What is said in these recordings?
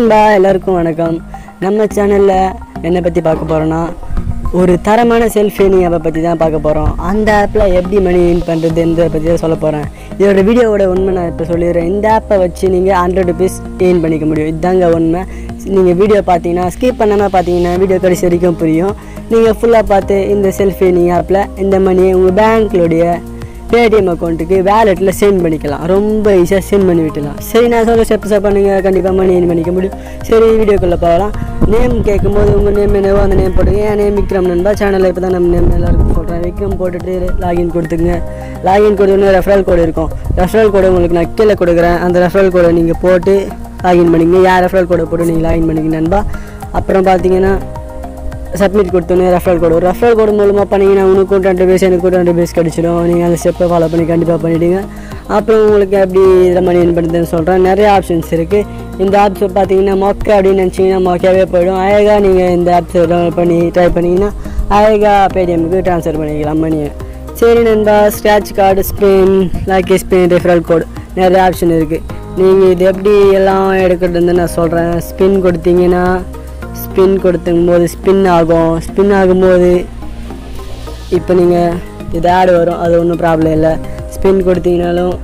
நண்பா எல்லாருக்கும் வணக்கம் நம்ம சேனலில் என்னை பற்றி பார்க்க போகிறோன்னா ஒரு தரமான செல்ஃப் ஏர்னிங் ஆப்பை பற்றி தான் பார்க்க போகிறோம் அந்த ஆப்பில் எப்படி மணி ஏர்ன் பண்ணுறதுன்றதை பற்றி தான் சொல்ல போகிறேன் இதோட வீடியோவோட உண்மை நான் இப்போ சொல்லிடுறேன் இந்த ஆப்பை வச்சு நீங்கள் ஹண்ட்ரட் ருபீஸ் ஏர்ன் பண்ணிக்க முடியும் இதுதாங்க உண்மை நீங்கள் வீடியோ பார்த்தீங்கன்னா ஸ்கிப் பண்ணாமல் பார்த்தீங்கன்னா வீடியோ கடைசி வரைக்கும் புரியும் நீங்கள் ஃபுல்லாக பார்த்து இந்த செல்ஃப் ஏர்னிங் ஆப்பில் இந்த மணியை உங்கள் பேங்க்களுடைய பேடிஎம் அக்கௌண்ட்டுக்கு வேலெட்டில் சென்ட் பண்ணிக்கலாம் ரொம்ப ஈஸியாக சென்ட் பண்ணி விட்டுலாம் சரி நான் சொல்ல ஸ்டெப்ஸாக பண்ணுங்கள் கண்டிப்பாக மணி ஏர்ன் பண்ணிக்க முடியும் சரி வீடியோக்குள்ளே போகலாம் நேம் கேட்கும்போது உங்கள் நேம் என்னவோ அந்த நேம் போடுங்க என் நேம் விக்ரம் நண்பா சேனலில் இப்போ தான் நம்ம நேம் எல்லாருக்கும் சொல்கிறேன் விக்ரம் போட்டுட்டு லாகின் கொடுத்துங்க லாகின் கொடுத்தோன்னே ரெஃபரல் கோடு இருக்கும் ரெஃபரல் கோடு உங்களுக்கு நான் கீழே கொடுக்குறேன் அந்த ரெஃபரல் கோடை நீங்கள் போட்டு லாகின் பண்ணிங்க யார் ரெஃபரல் கோடை போட்டு நீங்கள் லாகின் பண்ணிங்க நண்பா அப்புறம் பார்த்தீங்கன்னா சப்மிட் கொடுத்தோன்னே ரெஃபரல் கோடு ஒரு ரெஃபரல் கோடு மூலமாக பண்ணிங்கன்னா உனக்கும் ரெண்டு பேஸ் எனக்கும் ரெண்டு பேஸ் கிடச்சிடும் நீங்கள் அந்த ஸ்டெப்பை ஃபாலோ பண்ணி கண்டிப்பாக பண்ணிவிடுங்க அப்புறம் உங்களுக்கு எப்படி இதில் மணி ஏர்ன் பண்ணுறதுன்னு சொல்கிறேன் நிறைய ஆப்ஷன்ஸ் இருக்குது இந்த ஆப்ஸ் பார்த்தீங்கன்னா மொக்க அப்படின்னு நினச்சிங்கன்னா மொக்கையாகவே போயிடும் அழகாக நீங்கள் இந்த ஆப்ஸ் டவுன்லோட் பண்ணி ட்ரை பண்ணிங்கன்னா அழகாக பேடிஎம்க்கு ட்ரான்ஸ்ஃபர் பண்ணிக்கலாம் மணியை சரி நண்பா scratch card spin lucky spin referral code நிறைய ஆப்ஷன் இருக்குது நீங்கள் இது எப்படி எல்லாம் எடுக்கிறதுன்னு நான் சொல்கிறேன் ஸ்பின் கொடுத்தீங்கன்னா ஸ்பின் கொடுத்துக்கும் போது ஸ்பின் ஆகும் ஸ்பின் ஆகும்போது இப்போ நீங்கள் இது ஆடு வரும் அது ஒன்றும் ப்ராப்ளம் இல்லை ஸ்பின் கொடுத்தீங்கனாலும்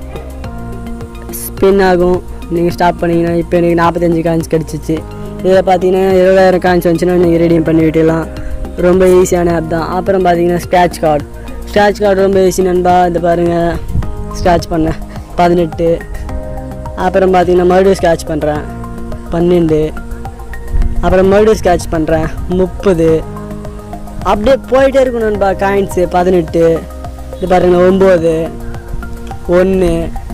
ஸ்பின் ஆகும் நீங்கள் ஸ்டாப் பண்ணிங்கன்னா இப்போ எனக்கு நாற்பத்தஞ்சு காயின்ஸ் கிடச்சிச்சு இதில் பார்த்தீங்கன்னா இருபதாயிரம் காயின்ஸ் வந்துச்சுன்னா நீங்கள் ரெடியும் பண்ணி விட்டுலாம் ரொம்ப ஈஸியான ஆப் தான் அப்புறம் பார்த்தீங்கன்னா ஸ்க்ராட்ச் கார்டு ஸ்க்ராட்ச் கார்டு ரொம்ப ஈஸி நண்பா இந்த பாருங்கள் ஸ்க்ராட்ச் பண்ணேன் பதினெட்டு அப்புறம் பார்த்தீங்கன்னா மறுபடியும் ஸ்க்ராட்ச் பண்ணுறேன் பன்னெண்டு அப்புறம் மறுபடியும் ஸ்க்ராட்ச் பண்ணுறேன் முப்பது அப்படியே போயிட்டே இருக்கும் நண்பா காயின்ஸு பதினெட்டு இது பாருங்க ஒம்பது ஒன்று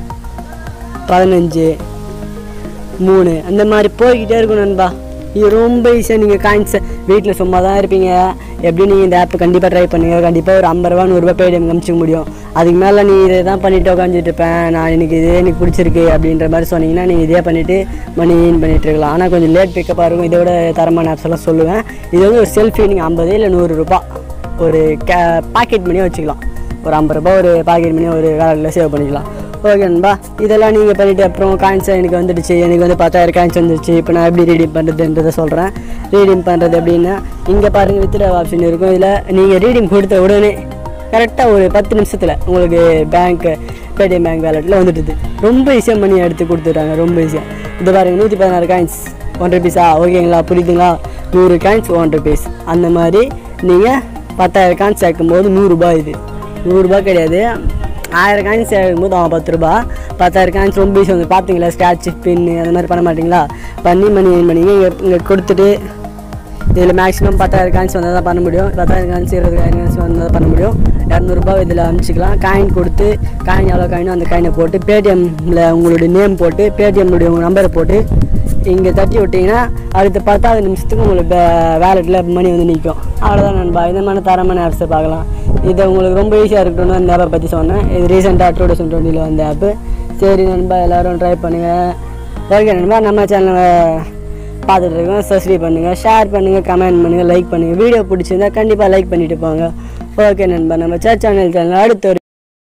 பதினஞ்சு மூணு அந்த மாதிரி போய்கிட்டே இருக்கும் நண்பா இது ரொம்ப ஈஸியாக நீங்கள் காயின்ஸை வீட்டில் சும்மா தான் இருப்பீங்க எப்படி நீங்கள் இந்த ஆப்பை கண்டிப்பாக ட்ரை பண்ணுங்க கண்டிப்பாக ஒரு ஐம்பது ரூபா நூறுரூவா பேடிஎம் காமிச்சிக்க முடியும் அதுக்கு மேலே நீ இதை தான் பண்ணிட்டு உட்காந்துட்டு இருப்பேன் நான் எனக்கு இதே எனக்கு பிடிச்சிருக்கு அப்படின்ற மாதிரி சொன்னீங்கன்னா நீங்கள் இதே பண்ணிவிட்டு மணி ஏர்ன் பண்ணிட்டு இருக்கலாம் ஆனால் கொஞ்சம் லேட் பிக்கப்பாக இருக்கும் இதோட தரமான ஆப்ஸ் எல்லாம் சொல்லுவேன் இது வந்து ஒரு செல்ஃபி நீங்கள் ஐம்பது இல்லை நூறு ரூபாய் ஒரு கே பாக்கெட் மணியாக வச்சுக்கலாம் ஒரு ஐம்பது ரூபாய் ஒரு பாக்கெட் மணி ஒரு வேலையில் சேவ் பண்ணிக்கலாம் ஓகே நண்பா இதெல்லாம் நீங்கள் பண்ணிவிட்டு அப்புறம் காயின்ஸ் எனக்கு வந்துடுச்சு எனக்கு வந்து பத்தாயிரம் காயின்ஸ் வந்துடுச்சு இப்போ நான் எப்படி ரீடீம் பண்ணுறதுன்றதை சொல்கிறேன் ரீடீம் பண்ணுறது எப்படின்னா இங்கே பாருங்கள் வித்ரா ஆப்ஷன் இருக்கும் இதில் நீங்கள் ரீடீம் கொடுத்த உடனே கரெக்டாக ஒரு பத்து நிமிஷத்தில் உங்களுக்கு பேங்க் பேடிஎம் பேங்க் வேலெட்டில் வந்துடுது ரொம்ப ஈஸியாக மணி எடுத்து கொடுத்துட்றாங்க ரொம்ப ஈஸியாக இது பாருங்கள் நூற்றி பதினாறு காயின்ஸ் ஒன் ருபீஸா ஓகேங்களா புரியுதுங்களா நூறு காயின்ஸ் ஒன் ருபீஸ் அந்த மாதிரி நீங்கள் பத்தாயிரம் காயின்ஸ் சேர்க்கும்போது நூறுரூபா இது நூறுரூபா கிடையாது ஆயிரம் காயின்ஸ் சேர்க்கும்போது அவன் பத்து ரூபா பத்தாயிரம் காயின்ஸ் ரொம்ப ஈஸி வந்து பார்த்தீங்களா ஸ்டாச்சு பின்னு அந்த மாதிரி பண்ண மாட்டிங்களா பண்ணி மணி ஏர்ன் பண்ணி இங்கே இங்கே கொடுத்துட்டு இதில் மேக்ஸிமம் பத்தாயிரம் காயின்ஸ் வந்தால் தான் பண்ண முடியும் பத்தாயிரம் காயின்ஸ் இருபதாயிரம் காயின்ஸ் வந்தால் தான் பண்ண முடியும் இரநூறுபா இதில் அனுப்பிச்சிக்கலாம் காயின் கொடுத்து காயின் எவ்வளோ காயினோ அந்த காயினை போட்டு பேடிஎம்மில் உங்களுடைய நேம் போட்டு பேடிஎம்முடைய உங்கள் நம்பரை போட்டு இங்கே தட்டி விட்டிங்கன்னா அடுத்த பத்தாவது நிமிஷத்துக்கு உங்களுக்கு வேலெட்டில் மணி வந்து நிற்கும் அவ்வளோதான் நண்பா இந்த மாதிரி தரமான ஆப்ஸை பார்க்கலாம் இது உங்களுக்கு ரொம்ப ஈஸியாக இருக்கணும்னு அந்த ஆப்பை பற்றி சொன்னேன் இது ரீசெண்டாக டூ தௌசண்ட் டுவெண்ட்டியில் வந்த ஆப்பு சரி நண்பா எல்லோரும் ட்ரை பண்ணுங்கள் ஓகே நண்பா நம்ம சேனலை பார்த்துட்டு இருக்கோம் சப்ஸ்கிரைப் பண்ணுங்கள் ஷேர் பண்ணுங்கள் கமெண்ட் பண்ணுங்கள் லைக் பண்ணுங்கள் வீடியோ பிடிச்சிருந்தா கண்டிப்பாக லைக் பண்ணிட்டு போங்க ஓகே நண்பா நம்ம சர்ச் சேனல் சேனல் அடுத்த ஒரு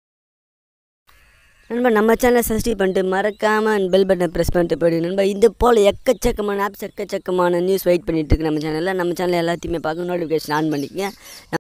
நண்பா நம்ம சேனலை சப்ஸ்கிரைப் பண்ணிட்டு மறக்காமல் பெல் பட்டனை ப்ரெஸ் பண்ணிட்டு போயிடு நண்பா இது போல் எக்கச்சக்கமான ஆப்ஸ் எக்கச்சக்கமான நியூஸ் வெயிட் பண்ணிட்டு இருக்கு நம்ம சேனலில் நம்ம சேனல் எல்லாத்தையுமே பார்க்க நோட்டிஃபிகேஷன் ஆன் பண்ணிக்கங்க